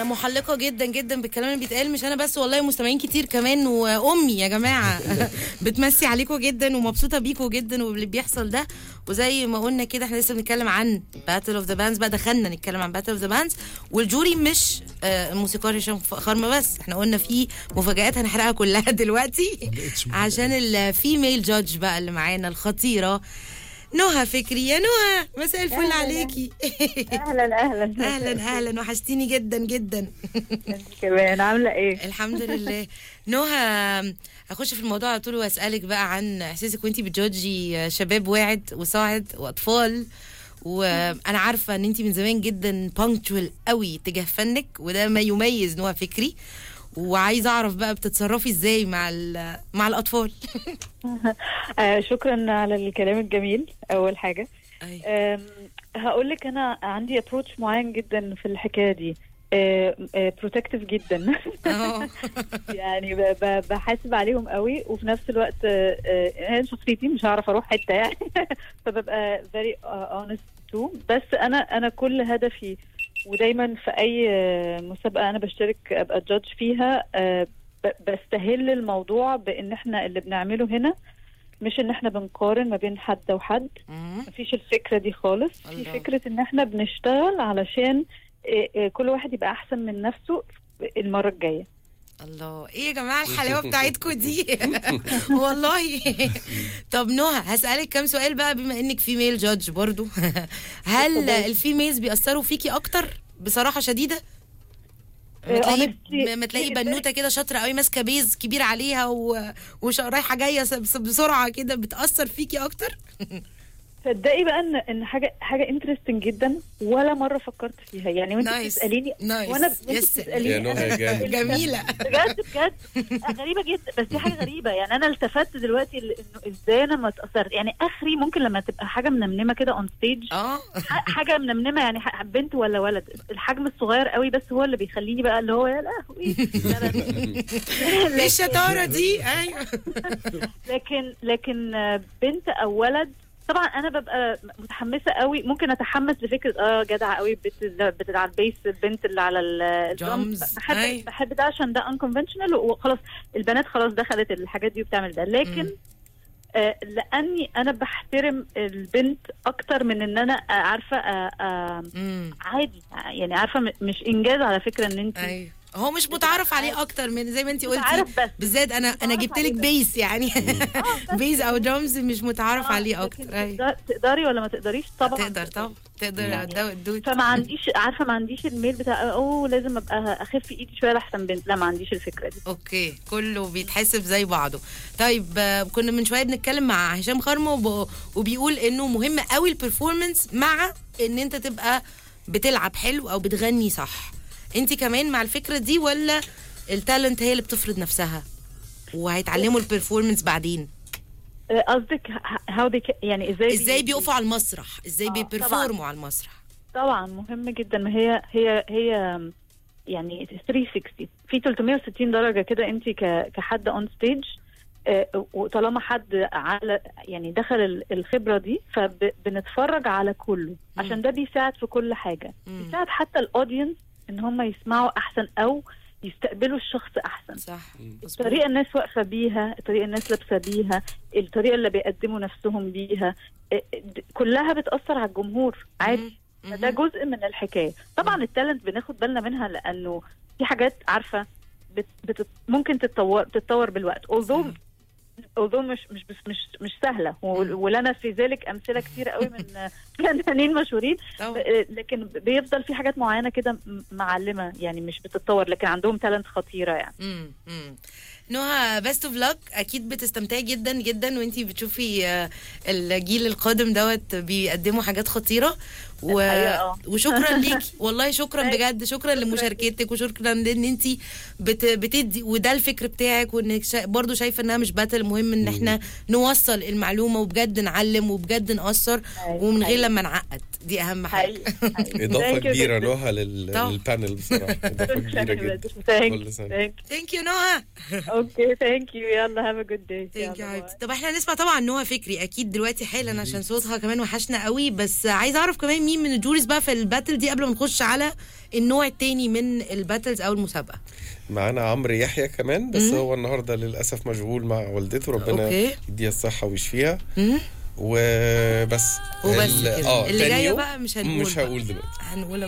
انا محلقه جدا جدا بالكلام اللي بيتقال مش انا بس والله مستمعين كتير كمان وامي يا جماعه بتمسي عليكم جدا ومبسوطه بيكم جدا واللي بيحصل ده وزي ما قلنا كده احنا لسه بنتكلم عن باتل اوف ذا باندز بقى دخلنا نتكلم عن باتل اوف ذا باندز والجوري مش آه، الموسيقار هشام خرمه بس احنا قلنا في مفاجآت هنحرقها كلها دلوقتي عشان الفيميل جادج بقى اللي معانا الخطيره نهى فكري يا نهى مساء الفل أهلاً. عليكي اهلا اهلا اهلا اهلا وحشتيني جدا جدا انت كمان عامله ايه الحمد لله نهى هخش في الموضوع على طول واسالك بقى عن احساسك وانتي بتجودجي شباب واعد وصاعد واطفال وانا عارفه ان انتي من زمان جدا بانكتوال قوي تجاه فنك وده ما يميز نهى فكري وعايزه اعرف بقى بتتصرفي ازاي مع ال- مع الاطفال آه شكرا على الكلام الجميل اول حاجه أيوة. هقول لك انا عندي ابروتش معين جدا في الحكايه دي بروتكتيف جدا اه يعني ب- ب- بحاسب عليهم قوي وفي نفس الوقت آه، آه، هي شخصيتي مش هعرف اروح حته يعني فببقى very uh, honest too بس انا انا كل هدفي ودايما في اي آه، مسابقه انا بشترك ابقى جادج فيها آه، ب- بستهل الموضوع بان احنا اللي بنعمله هنا مش ان احنا بنقارن ما بين حد وحد مم. مفيش الفكره دي خالص في الله. فكره ان احنا بنشتغل علشان آه، آه، كل واحد يبقى احسن من نفسه المره الجايه الله ايه يا جماعه الحلاوه بتاعتكم دي والله طب نهى هسالك كام سؤال بقى بما انك فيميل جادج برضو هل اتفضلي. الفيميلز بيأثروا فيكي اكتر بصراحه شديده ما آه، تلاقي honestly، ما تلاقي في- بنوته كده شاطره قوي ماسكه بيز كبير عليها و... وش رايحه جايه س- بس- بسرعه كده بتاثر فيكي اكتر تصدقي بقى ان ان حاجه حاجه انترستنج جدا ولا مره فكرت فيها يعني وانت نايس. بتساليني نايس. وانا وانت يس. بتساليني يا نهى أنا- جامد. جميله بجد بجد غريبه جدا بس دي حاجه غريبه يعني انا التفت دلوقتي ل- انه ازاي انا ما اتاثرت يعني اخري ممكن لما تبقى حاجه منمنمه كده اون ستيج اه حاجه منمنمه يعني ح- بنت ولا ولد الحجم الصغير قوي بس هو اللي بيخليني بقى اللي هو يا لهوي ايه الشطاره دي ايوه لكن لكن آه، بنت او ولد طبعا انا ببقى متحمسه قوي ممكن اتحمس لفكره اه جدعه قوي البنت اللي بتلعب بيس البنت اللي على ال- الدرمز Drums. أي. بحب بحب ده عشان ده انكونفنشنال وخلاص البنات خلاص دخلت الحاجات دي وبتعمل ده لكن مم. آه لاني انا بحترم البنت اكتر من ان انا آه، عارفه آه آه امم عادي يعني عارفه م- مش انجاز على فكره ان انت ايوه هو مش متعرف عليه اكتر من زي ما انت قلتي عارف بس بالذات انا انا متعرف جبت لك عليه بس. بيس يعني بيس او درامز مش متعرف آه، عليه لكن اكتر ايوه تقدر- تقدري ولا ما تقدريش طبعا تقدر طبعا تقدر يعني ده دو فما عنديش عارفه ما عنديش الميل بتاع اوه لازم ابقى اخف ايدي شويه لحسن بنت لا ما عنديش الفكره دي اوكي كله بيتحسب زي بعضه طيب آه، كنا من شويه بنتكلم مع هشام خرمه وب- وبيقول انه مهم قوي البرفورمانس مع ان انت تبقى بتلعب حلو او بتغني صح انت كمان مع الفكره دي ولا التالنت هي اللي بتفرض نفسها وهيتعلموا البرفورمانس بعدين آه، قصدك هاو دي يعني ازاي ازاي بي- بيقفوا على المسرح ازاي آه، بيبرفورموا على المسرح طبعا مهم جدا ما هي هي هي يعني 360 في 360 درجه كده انت ك- كحد اون ستيج وطالما حد على يعني دخل ال- الخبره دي فبنتفرج على كله عشان ده بيساعد في كل حاجه مم. بيساعد حتى الاودينس ان هم يسمعوا احسن او يستقبلوا الشخص احسن صح الطريقه الناس واقفه بيها الطريقه الناس لابسه بيها الطريقه اللي بيقدموا نفسهم بيها إيه، د- كلها بتاثر على الجمهور عادي مم. ده جزء من الحكايه طبعا التالنت بناخد بالنا منها لانه في حاجات عارفه بت بت ممكن تتطور تتطور بالوقت although although مش مش مش مش, مش سهله و- مم. ولنا في ذلك امثله كتير قوي من فنانين مشهورين طبعا. لكن بيفضل في حاجات معينه كده م- معلمه يعني مش بتتطور لكن عندهم تالنت خطيره يعني امم امم نهى بيست اوف لك اكيد بتستمتعي جدا جدا وانتي بتشوفي آه، الجيل القادم دوت بيقدموا حاجات خطيره و... الحقيقة آه. وشكرا ليكي والله شكرا أي. بجد شكرا لمشاركتك وشكرا لان انت بت... بتدي وده الفكر بتاعك وانك شا... برضو شايفه انها مش باتل المهم ان احنا نوصل المعلومه وبجد نعلم وبجد ناثر أيوة. ومن غير حقيقي. لما نعقد دي اهم حاجه حقيقي حقيقي. اضافه Thank you كبيره جداً. نهى لل- طبعا. للبانل بصراحه اضافه كبيره جدا Thank- كل سنه thank- ثانك يو نهى اوكي ثانك يو يلا هاف ا جود داي ثانك يو حبيبتي طب احنا هنسمع طبعا نوع فكري اكيد دلوقتي حالا عشان صوتها كمان وحشنا قوي بس عايزه اعرف كمان مين من الجوريز بقى في الباتل دي قبل ما نخش على النوع التاني من الباتلز او المسابقه معانا عمرو يحيى كمان بس هو النهارده للاسف مشغول مع والدته ربنا أوكي. يديها الصحه ويشفيها مم. وبس وبس ال- كده اه اللي تاني جايه يوم بقى مش هنقول مش بقى. هقول دلوقتي هنقول